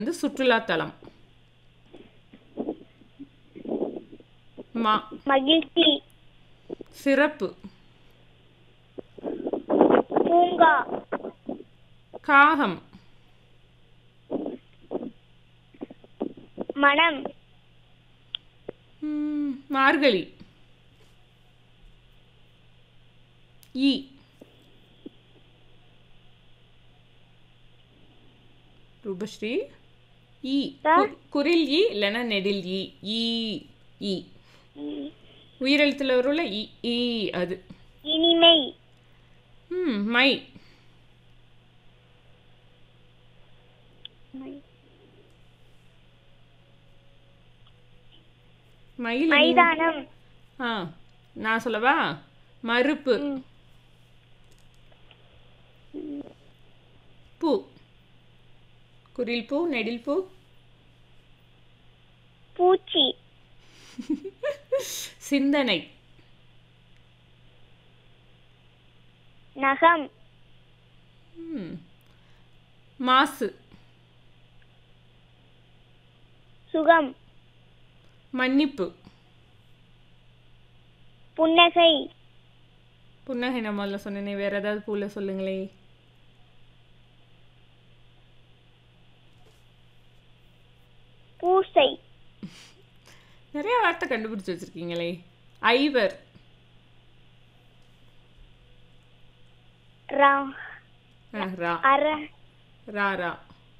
வந்து சுற்றுலாத்தலம் மா மகிழ்ச்சி சிறப்பு பூங்கா காகம் மனம் ம், மார்கழி ஈ ரூபஸ்ரீ ஈ சார்? கு- குரில் ஈ இல்லைன்னா நெடில் ஈ ஈ ஈ உயிரெழுத்துல வரும்ல ஈ ஈ அது இனிமை ம் மை மயில் மைதானம் ஆ நான் சொல்லவா மறுப்பு பூ குரில் பூ நெடில் பூ பூச்சி சிந்தனை நகம் ம். மாசு சுகம் மன்னிப்பு புன்னகை புன்னகை நான் முதல்ல சொன்னேனே வேற ஏதாவது பூல சொல்லுங்களே பூசை நிறைய வார்த்தை கண்டுபிடிச்சு வச்சிருக்கீங்களே ஐவர் ரா- ஆ, ரா அர ரா ரா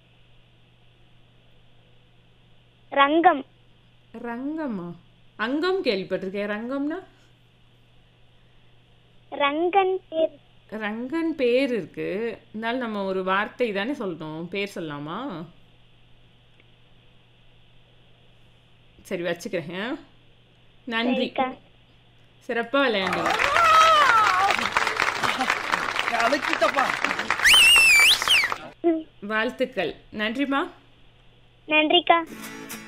ரங்கம் ரங்கம்மா அங்கம் கேள்விப்பட்டிருக்கேன் ரங்கம்னா ரங்கன் பேர் ரங்கன் பேர் இருக்கு இருந்தாலும் நம்ம ஒரு வார்த்தை தானே சொல்லணும் பேர் சொல்லலாமா சரி வச்சுக்கிறேன் நன்றி சரிக்கா சிறப்பாக விளையாண்டீங்க அழைக்கிட்டப்பா வாழ்த்துக்கள் நன்றிம்மா நன்றிக்கா